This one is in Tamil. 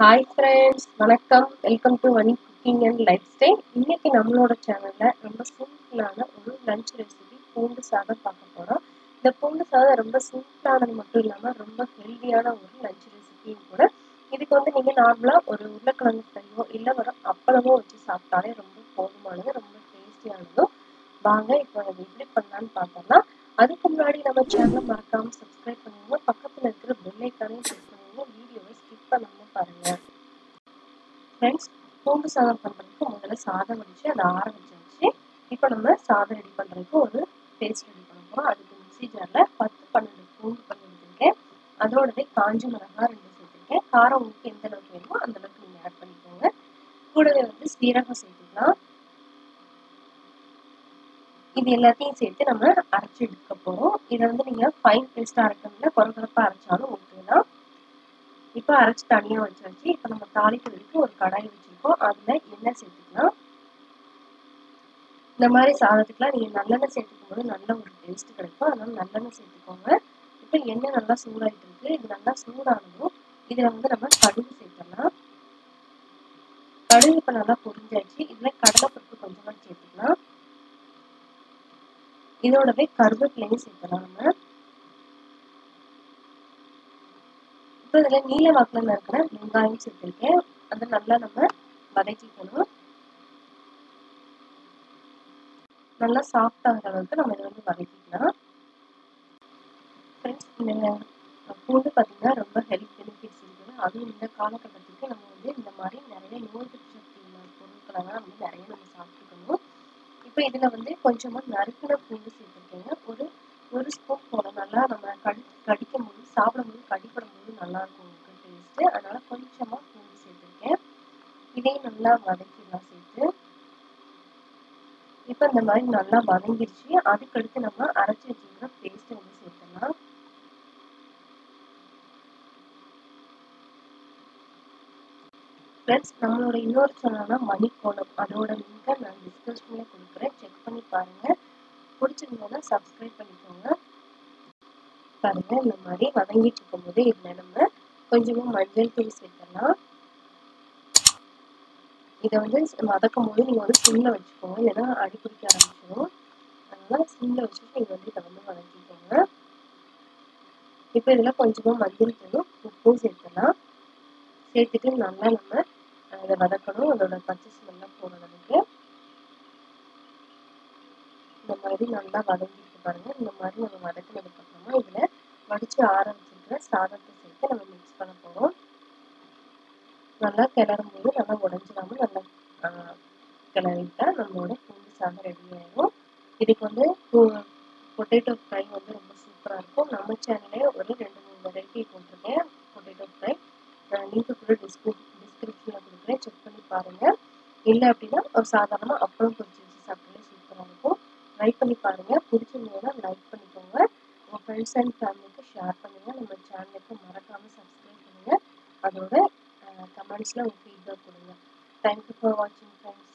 ஹாய் ஃப்ரெண்ட்ஸ் வணக்கம் welcome to Vani cooking and lifestyle இன்னைக்கு நம்மளோட சேனல்ல ரொம்ப சிம்பிளான ஒரு லஞ்ச் ரெசிபி பூண்டு சாதம் பார்க்க போறோம் இந்த பூண்டு சாதம் ரொம்ப சிம்பிளானது மட்டும் இல்லாம ரொம்ப ஹெல்தியான ஒரு லஞ்ச் ரெசிபியும் கூட இதுக்கு வந்து நீங்க நார்மலா ஒரு உருளைக்கிழங்கு ஃப்ரையோ இல்ல ஒரு அப்பளமோ வச்சு சாப்பிட்டாலே ரொம்ப போதுமானது ரொம்ப டேஸ்டியானதும் வாங்க இப்போ அதை எப்படி பண்ணலான்னு பார்த்தோம்னா அதுக்கு முன்னாடி நம்ம சேனலை மறக்காம சப்ஸ்கிரைப் பண்ணுங்க பக்கத்துல இருக்கிற பெல் ஐக்கானையும் கிளிக் பண்ணுங்க வீடியோவை ஸ்கிப் பண்ணாம பாருங்க ஃப்ரெண்ட்ஸ் பூண்டு சாதம் பண்றதுக்கு முதல்ல சாதம் வடிச்சு அதை ஆற வச்சாச்சு இப்போ நம்ம சாதம் ரெடி பண்றதுக்கு ஒரு பேஸ்ட் ரெடி பண்ண போறோம் அதுக்கு மிக்ஸி ஜார்ல பத்து பன்னெண்டு பூண்டு பண்ணி எடுத்திருக்கேன் அதோடவே காஞ்சி மிளகாய் ரெண்டு சேர்த்திருக்கேன் காரம் உங்களுக்கு எந்த அளவுக்கு வேணுமோ அந்த அளவுக்கு நீங்க ஆட் பண்ணிக்கோங்க கூடவே வந்து சீரகம் சேர்த்துக்கலாம் இது எல்லாத்தையும் சேர்த்து நம்ம அரைச்சி எடுக்க போறோம் இதை வந்து நீங்க ஃபைன் பேஸ்டா அரைக்கணும்ல குறகுறப்பா அரைச்சாலும் ஓகே தான் இப்போ அரைச்சி தனியா வச்சாச்சு இப்போ நம்ம தாளிக்கிறதுக்கு ஒரு கடாய் வச்சிருக்கோம் அதுல எண்ணெய் சேர்த்துக்கலாம் இந்த மாதிரி சாதத்துக்குலாம் நீங்க நல்லெண்ணெய் சேர்த்துக்கும் போது நல்ல ஒரு டேஸ்ட் கிடைக்கும் அதனால நல்லெண்ணெய் சேர்த்துக்கோங்க இப்போ எண்ணெய் நல்லா சூடாயிட்டு இருக்கு இது நல்லா சூடானதும் இதுல வந்து நம்ம கடுகு சேர்த்துக்கலாம் கடுகு இப்போ நல்லா பொரிஞ்சாச்சு இதுல கடலைப்பருப்பு கொஞ்சமா சேர்த்துக்கலாம் இதோடவே கருவேப்பிலையும் சேர்க்கலாம் நம்ம இப்போ இதில் நீல வாக்கில் இருக்கிற வெங்காயம் சேர்த்துருக்கேன் அதை நல்லா நம்ம வதக்கிக்கணும் நல்லா சாஃப்ட் ஆகிற அளவுக்கு நம்ம இதை வந்து வதக்கிக்கலாம் ஃப்ரெண்ட்ஸ் இந்த பூண்டு பார்த்தீங்கன்னா ரொம்ப ஹெல்த் பெனிஃபிட்ஸ் இருக்குது அதுவும் இந்த காலகட்டத்துக்கு நம்ம வந்து இந்த மாதிரி நிறைய நோய் எதிர்ப்பு சக்தி உள்ள பொருட்களெல்லாம் வந்து நிறைய நம்ம சாப்பிட்டுக்கணும் இப்போ இதில் வந்து கொஞ்சமாக நறுக்கின பூண்டு சேர்த்துருக்கேங்க ஒரு ஒரு ஸ்பூன் போல நல்லா நம்ம கடி கடிக்கும் போது சாப்பிடும் போது கடிப்படும் போது நல்லா இருக்கும் உங்களுக்கு டேஸ்ட்டு அதனால கொஞ்சமாக பூண்டு சேர்த்துருக்கேன் இதையும் நல்லா வதக்கிடலாம் சேர்த்து இப்போ இந்த மாதிரி நல்லா வதங்கிருச்சு அதுக்கடுத்து நம்ம அரைச்சி வச்சுக்கிற பேஸ்ட்டை வந்து சேர்த்துடலாம் ஃப்ரெண்ட்ஸ் நம்மளோட இன்னொரு சேனல்னா மணிக்கோணம் அதோட லிங்கை நான் டிஸ்கிரிப்ஷனில் கொடுக்குறேன் செக் பண்ணி பாருங்கள் பிடிச்சிருந்தோன்னா சப்ஸ்கிரைப் பண்ணிக்கோங்க பாருங்க இந்த மாதிரி வதங்கிட்டு இருக்கும்போது இதில் நம்ம கொஞ்சமாக மஞ்சள் தூள் சேர்த்துடலாம் இதை வந்து வதக்கும் போது நீங்கள் வந்து சிம்மில் வச்சுக்கோங்க இல்லைன்னா அடி பிடிக்க ஆரம்பிச்சிடும் அதனால சிம்மில் வச்சுட்டு நீங்கள் வந்து இதை வந்து வதக்கிக்கோங்க இப்போ இதில் கொஞ்சமாக மஞ்சள் தூளும் உப்பும் சேர்த்துடலாம் சேர்த்துட்டு நல்லா நம்ம இதை வதக்கணும் அதோட பச்சை ஸ்மெல்லாம் போகிற அளவுக்கு இந்த மாதிரி நல்லா வதங்கிட்டு பாருங்க இந்த மாதிரி நம்ம வதக்கினதுக்கு அப்புறமா இதில் வடித்து ஆற வச்சிருக்கிற சாதத்தை சேர்த்து நம்ம மிக்ஸ் பண்ண போகிறோம் நல்லா கிளறும் போது நல்லா உடஞ்சிடாம நல்லா கிளறிட்டா நம்மளோட பூண்டு சாதம் ரெடி ஆயிடும் இதுக்கு வந்து பொட்டேட்டோ ஃப்ரை வந்து ரொம்ப சூப்பராக இருக்கும் நம்ம சேனல்லே ஒரு ரெண்டு மூணு வெரைட்டி போட்டிருக்கேன் பொட்டேட்டோ ஃப்ரை லிங்க் கூட டிஸ்கிரிப் டிஸ்கிரிப்ஷனில் கொடுக்குறேன் செக் பண்ணி பாருங்கள் இல்லை அப்படின்னா ஒரு சாதாரணமாக அப்புறம் பொரிச்சு வச்சு சாப்பிட்டாலே சூப்பராக இருக்கும் ட்ரை பண்ணி பாருங்கள் பிடிச்சிருந்ததுன்னா லைக் பண்ணிக்கோங்க உங்கள் ஃப்ரெண்ட்ஸ் அண்ட் ஃபேமிலிக்கு ஷேர் பண்ணுங்கள் நம்ம சேனலுக்கு மறக்காமல் சப்ஸ்கிரைப் பண்ணுங்கள் அதோட கமெண்ட்ஸில் உங்கள் ஃபீட்பேக் கொடுங்க தேங்க்யூ ஃபார் வாட்சிங் ஃப்ரெண்ட்ஸ்